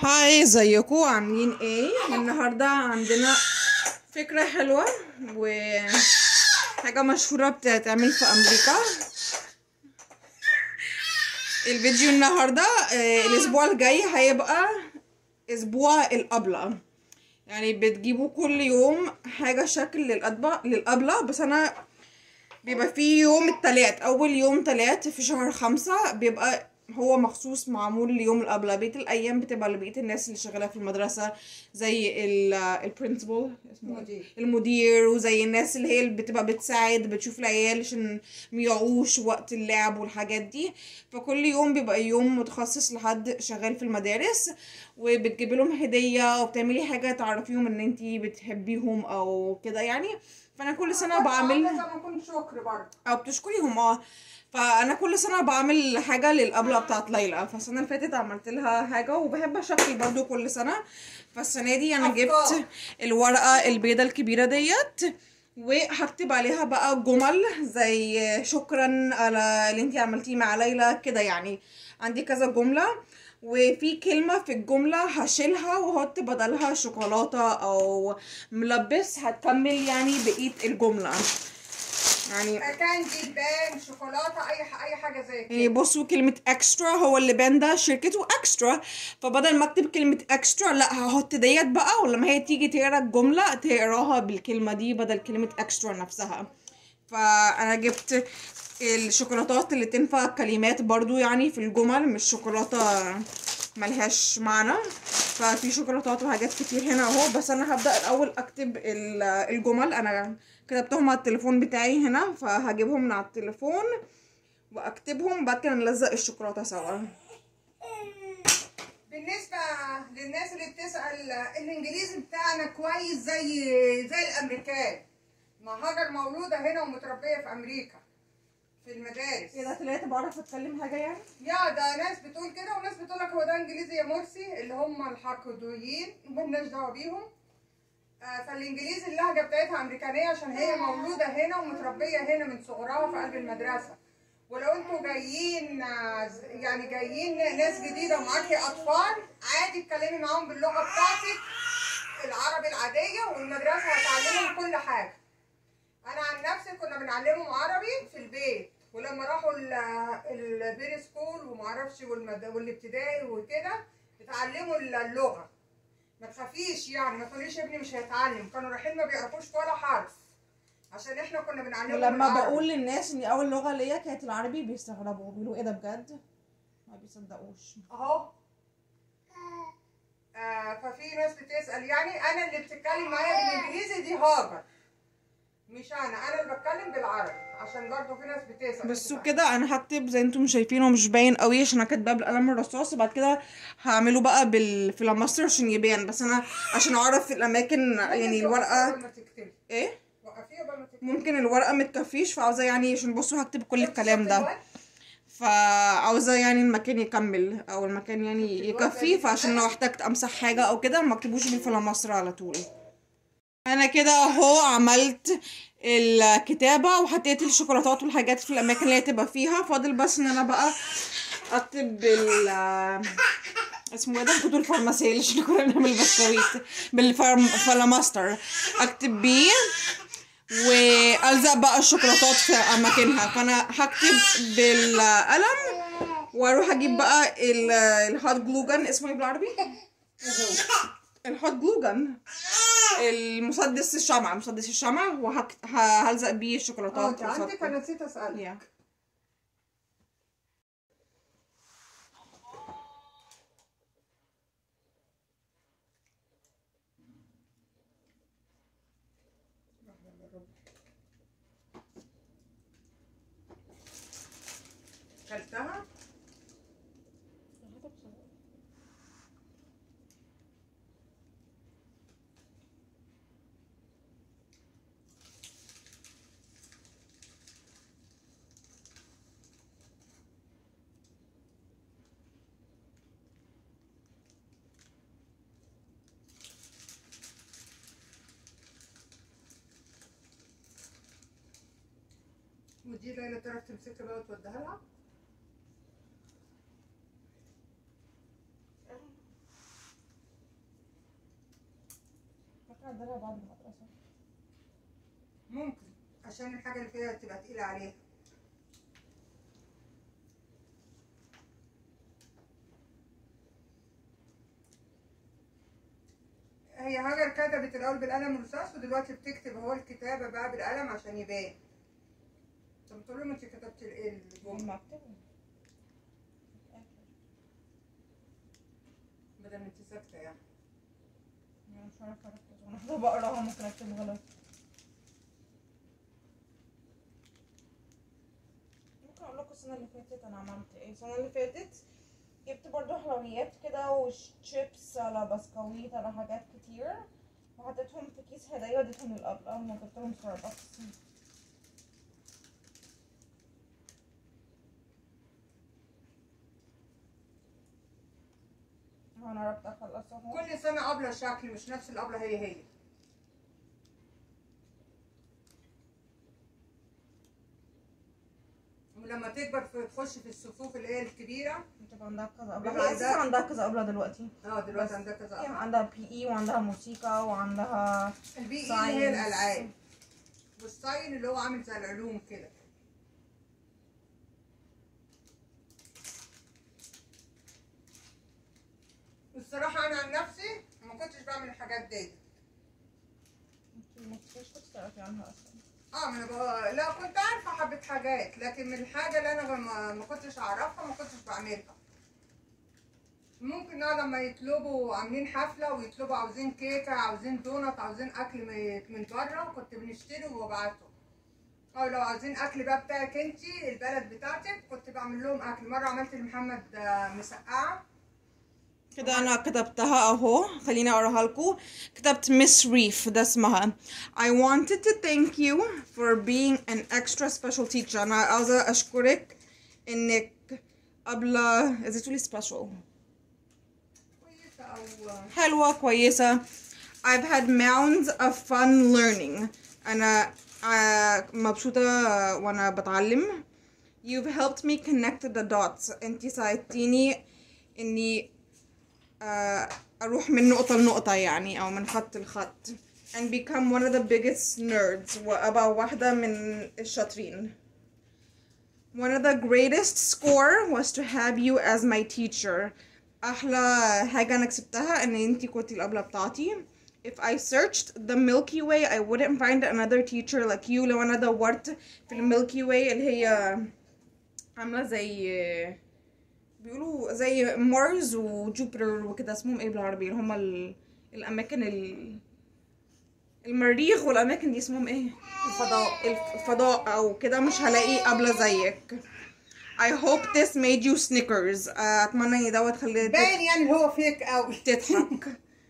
هاي ازيكم عاملين ايه النهارده عندنا فكرة حلوة وحاجة مشهورة بتتعمل في امريكا الفيديو النهاردة آه، الاسبوع الجاي هيبقى اسبوع الابلة يعني بتجيبوا كل يوم حاجة شكل للأطبق للأبلة بس انا بيبقى فيه يوم التلات اول يوم تلات في شهر خمسة بيبقى هو مخصوص معمول ليوم الأبلة بقية الأيام بتبقى لبقية الناس اللي شغالة في المدرسة زي البرنسبل اسمه إيه؟ مدير. المدير وزي الناس اللي هي اللي بتبقى بتساعد بتشوف العيال عشان ميقعوش وقت اللعب والحاجات دي فكل يوم بيبقى يوم متخصص لحد شغال في المدارس وبتجيب لهم هدية وبتعملي حاجة تعرفيهم ان انتي بتحبيهم او كده يعني فانا كل سنة بعمل زي ما يكون شكر برضه او بتشكريهم اه فانا كل سنه بعمل حاجه للابله بتاعت ليلى فالسنه اللي فاتت عملت لها حاجه وبحب اشكل برضو كل سنه فالسنه دي انا أفكار. جبت الورقه البيضه الكبيره ديت وهكتب عليها بقى جمل زي شكرا على اللي انتي عملتيه مع ليلى كده يعني عندي كذا جمله وفي كلمة في الجملة هشيلها واحط بدلها شوكولاتة او ملبس هتكمل يعني بقية الجملة يعني كاندي بان شوكولاته اي ح- اي حاجه زي كده يعني بصوا كلمة اكسترا هو اللي بان ده شركته اكسترا فبدل ما اكتب كلمة اكسترا لا هحط ديت بقى ولما هي تيجي تقرا الجملة تقراها بالكلمة دي بدل كلمة اكسترا نفسها فانا جبت الشوكولاتات اللي تنفع كلمات برضو يعني في الجمل مش شوكولاتة ملهاش معنى ففي شوكولاتات وحاجات كتير هنا اهو بس انا هبدأ الاول اكتب ال- الجمل انا كتبتهم على التليفون بتاعي هنا فهجيبهم من على التليفون واكتبهم بعد كده نلزق الشوكولاته سوا بالنسبه للناس اللي بتسال الانجليزي بتاعنا كويس زي زي الامريكان ما هاجر مولوده هنا ومتربيه في امريكا في المدارس كده طلعت بعرف اتكلم حاجه يعني يا ده ناس بتقول كده وناس بتقول لك هو ده انجليزي يا مرسي اللي هم الحقوديين مالناش دعوه بيهم آه، فالانجليزي اللهجه بتاعتها امريكانيه عشان هي مولوده هنا ومتربيه هنا من صغرها في قلب المدرسه ولو انتوا جايين آه، ز- يعني جايين ناس جديده ومعاكي اطفال عادي اتكلمي معاهم باللغه بتاعتك العربي العاديه والمدرسه هتعلمهم كل حاجه انا عن نفسي كنا بنعلمهم عربي في البيت ولما راحوا ال- البيري سكول ومعرفش والمد... والابتدائي وكده اتعلموا اللغه ما تخافيش يعني ما تقوليش ابني مش هيتعلم كانوا رايحين ما بيعرفوش ولا حرف عشان احنا كنا بنعلمهم ولما العربي. بقول للناس ان اول لغه ليا كانت العربي بيستغربوا بيقولوا ايه ده بجد ما بيصدقوش اهو آه ففي ناس بتسال يعني انا اللي بتتكلم معايا بالانجليزي دي هاجر مش انا انا اللي بتكلم بالعربي عشان برضه في ناس بتسال بصوا كده انا هكتب زي انتم شايفينه مش باين قوي عشان انا كاتباه بالقلم الرصاص وبعد كده هعمله بقى بالفلاماستر عشان يبان بس انا عشان اعرف الاماكن يعني الورقه قبل ما تكتبي ايه وقفيه قبل ما تكتبي ممكن الورقه متكفيش فعاوزه يعني عشان بصوا هكتب كل الكلام ده فعاوزه يعني المكان يكمل او المكان يعني يكفي فعشان لو احتجت امسح حاجه او كده ما اكتبوش بالفلاماستر على طول انا كده اهو عملت الكتابه وحطيت الشوكولاتات والحاجات في الاماكن اللي هي تبقى فيها فاضل بس ان انا بقى اكتب بال اسمه ايه ده الكتب الفارماسيه اللي احنا كنا بنعمل بسكويت بالفلاماستر اكتب بيه والزق بقى الشوكولاتات في اماكنها فانا هكتب بالقلم واروح اجيب بقى ال- الهوت جلوجان اسمه ايه بالعربي الهوت جلوجان المسدس الشمع مسدس الشمع وهلزق بيه اه الشوكولاتات انت عندك انا نسيت اسالك يا. كلتها ودي ليلى تعرف تمسكها بقى وتوديها لها اعدلها بعد المدرسة ممكن عشان الحاجة اللي فيها تبقى تقيلة عليها هي هاجر كتبت الأول بالقلم الرصاص ودلوقتي بتكتب هو الكتابة بقى بالقلم عشان يبان طب تقول لهم انت كتبت ايه الجملة لما اكتبها بدل ما انت ساكتة يعني انا مش عارفة اركز وانا حتى بقراها ممكن اكتب غلط ممكن اقول لكم السنة اللي فاتت انا عملت ايه السنة اللي فاتت جبت برضو حلويات كده وشيبس على بسكويت على حاجات كتير وحطيتهم في كيس هدايا وديتهم للأبلة وجبت لهم ستاربكس انا قربت اخلص اهو كل سنة قبلة شكل مش نفس القبلة هي هي ولما تكبر في تخش في الصفوف اللي هي الكبيرة بتبقى عندها كذا بيبقى قبلة هي عندها- اساسا عندها كذا قبلة دلوقتي اه دلوقتي بس عندها كذا هي قبلة عندها بي اي وعندها موسيقى وعندها البي اي اللي هي science. الألعاب والساين اللي هو عامل زي العلوم كده الصراحة أنا عن نفسي ما كنتش بعمل الحاجات دي انتي ما كنتش كنت تعرفي عنها اصلا اه ما انا بقى... لا كنت عارفه حبه حاجات لكن من الحاجه اللي انا ما, ما كنتش اعرفها ما كنتش بعملها ممكن اه لما يطلبوا عاملين حفله ويطلبوا عاوزين كيكه عاوزين دونت عاوزين اكل من من بره كنت بنشتري وببعته او لو عاوزين اكل بقى بتاعك انتي البلد بتاعتك كنت بعمل لهم اكل مره عملت لمحمد آه، مسقعه كده انا كتبتها اهو خليني اقراها لكم كتبت مس ريف ده اسمها I wanted to thank you for being an extra special teacher انا عاوزة اشكرك انك قبل ازاي تقولي special كويسه او آه، حلوة كويسة I've had mounds of fun learning أنا آه، مبسوطة وأنا بتعلم You've helped me connect the dots أنتي ساعدتيني إني آه، أروح من نقطة لنقطة يعني أو من خط لخط and become one of the biggest nerds وأبقى واحدة من الشاطرين One of the greatest score was to have you as my teacher. أحلى حاجة أنا كسبتها إن أنتي كنتي الأبلة بتاعتي. If I searched the Milky Way I wouldn't find another teacher like you لو أنا دورت في الميلكي واي اللي هي عاملة زي بيقولوا زي مارس وجوبيتر وكده اسمهم ايه بالعربي اللي هما ال... الأماكن ال... المريخ والأماكن دي اسمهم ايه؟ الفضاء الفضاء أو كده مش هلاقي قبلة زيك. I hope this made you snickers. آه، أتمنى إن دوت خليك باين يعني اللي هو فيك قوي تضحك.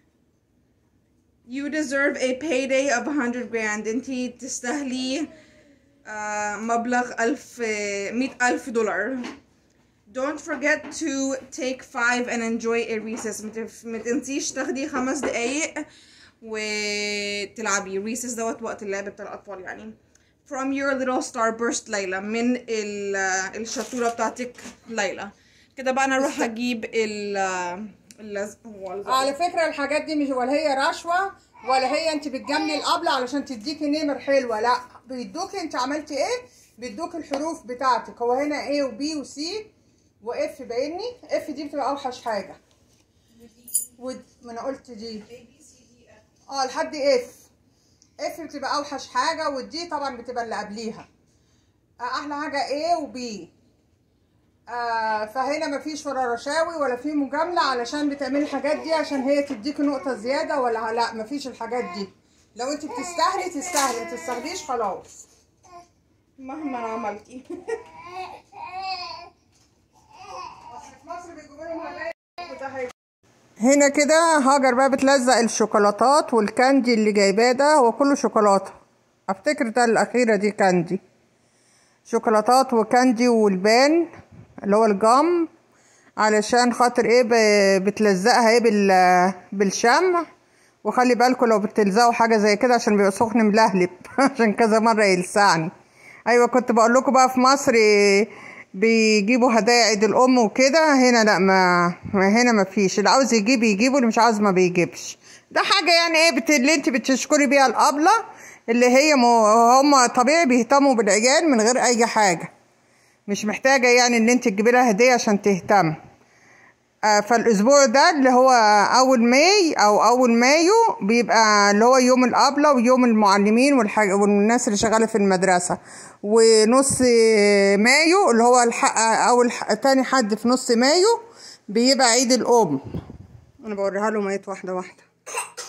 You deserve a payday of 100 grand. انتي تستاهلي آه، مبلغ ألف مئة ألف دولار. Don't forget to take five and enjoy a recess. متف- ما تنسيش تاخدي خمس دقايق وتلعبي. recess دوت وقت اللعب بتاع الأطفال يعني. From your little starburst ليلى من ال- الشطورة بتاعتك ليلى. كده بقى أنا أروح أجيب ال اللزق هو الزق. على فكرة الحاجات دي مش ولا هي رشوة ولا هي انت بتجاملي القبلة علشان تديكي نمر حلوة لا بيدوكي انت عملتي ايه بيدوكي الحروف بتاعتك هو هنا A و B و C و F باينني F دي بتبقى اوحش حاجة و ما انا قلت دي اه لحد F F بتبقى اوحش حاجة والدي طبعا بتبقى اللي قبليها آه، احلى حاجة A و B آه فهنا مفيش ولا رشاوي ولا في مجاملة علشان بتعملي الحاجات دي عشان هي تديكي نقطة زيادة ولا لا مفيش الحاجات دي لو انت بتستاهلي تستاهلي ما تستاهليش خلاص مهما عملتي هنا كده هاجر بقى بتلزق الشوكولاتات والكاندي اللي جايباه ده هو كله شوكولاتة افتكر ده الأخيرة دي كاندي شوكولاتات وكاندي والبان اللي هو الجام علشان خاطر ايه ب- بتلزقها ايه بال بالشمع وخلي بالكم لو بتلزقوا حاجه زي كده عشان بيبقى سخن ملهلب عشان كذا مره يلسعني ايوه كنت بقول لكم بقى في مصر إيه، بيجيبوا هدايا عيد الام وكده هنا لا ما, ما هنا ما فيش اللي عاوز يجيب يجيبه اللي مش عاوز ما بيجيبش ده حاجه يعني ايه بت... اللي انت بتشكري بيها الابله اللي هي م... هم طبيعي بيهتموا بالعيال من غير اي حاجه مش محتاجه يعني ان انت تجيبي لها هديه عشان تهتم آه، فالاسبوع ده اللي هو اول ماي او اول مايو بيبقى اللي هو يوم الابله ويوم المعلمين والحاج والناس اللي شغاله في المدرسه ونص مايو اللي هو الحق اول ح- تاني حد في نص مايو بيبقى عيد الام انا بوريها له ميت واحده واحده